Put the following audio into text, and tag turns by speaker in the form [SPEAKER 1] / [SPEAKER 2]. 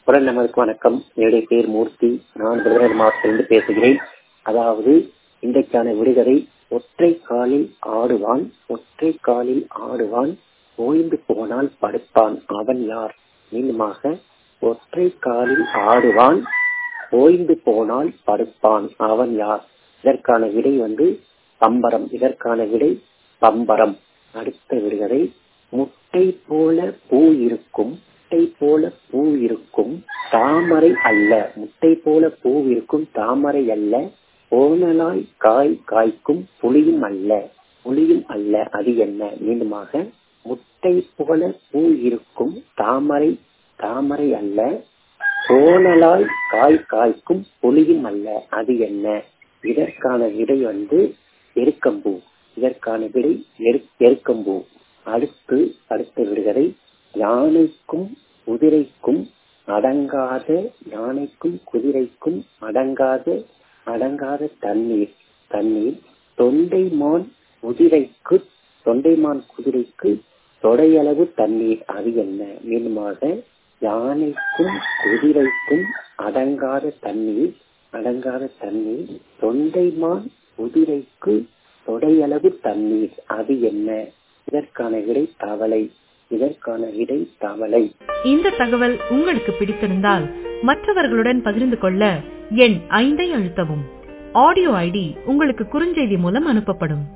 [SPEAKER 1] குரல் நமக்கு வணக்கம் என்னுடைய பேர் மூர்த்தி நான் விருதுநகர் மாவட்டத்திலிருந்து பேசுகிறேன் அதாவது இன்றைக்கான விடுகதை ஒற்றை காலில் ஆடுவான் ஒற்றை காலில் ஆடுவான் ஓய்ந்து போனால் படுப்பான் அவன் யார் மீண்டுமாக ஒற்றை காலில் ஆடுவான் ஓய்ந்து போனால் படுப்பான் அவன் யார் இதற்கான விடை வந்து பம்பரம் இதற்கான விடை பம்பரம் அடுத்த விடுகதை முட்டை போல பூ இருக்கும் முட்டை போல பூ இருக்கும் தாமரை அல்ல முட்டை போல பூ இருக்கும் தாமரை அல்ல ஓனலாய் காய் காய்க்கும் புளியும் அல்ல புளியும் அல்ல அது என்ன மீண்டுமாக முட்டை போல பூ இருக்கும் தாமரை தாமரை அல்ல சோனலாய் காய் காய்க்கும் புளியும் அல்ல அது என்ன இதற்கான விடை வந்து எருக்கம்பூ இதற்கான விடை எருக்கம்பூ அடுத்து அடுத்த விடுகதை யானைக்கும் குதிரைக்கும் அடங்காத யானைக்கும் குதிரைக்கும் அடங்காத அடங்காத தண்ணீர் தண்ணீர் தொண்டைமான் குதிரைக்கு தொண்டைமான் குதிரைக்கு தொடையளவு தண்ணீர் அது என்ன மீண்டுமாக யானைக்கும் குதிரைக்கும் அடங்காத தண்ணீர் அடங்காத தண்ணீர் தொண்டைமான் குதிரைக்கு தொடையளவு தண்ணீர் அது என்ன இதற்கான விடை தவளை இதற்கான விடை தவளை
[SPEAKER 2] இந்த தகவல் உங்களுக்கு பிடித்திருந்தால் மற்றவர்களுடன் பகிர்ந்து கொள்ள எண் ஐந்தை அழுத்தவும் ஆடியோ ஐடி உங்களுக்கு குறுஞ்செய்தி மூலம் அனுப்பப்படும்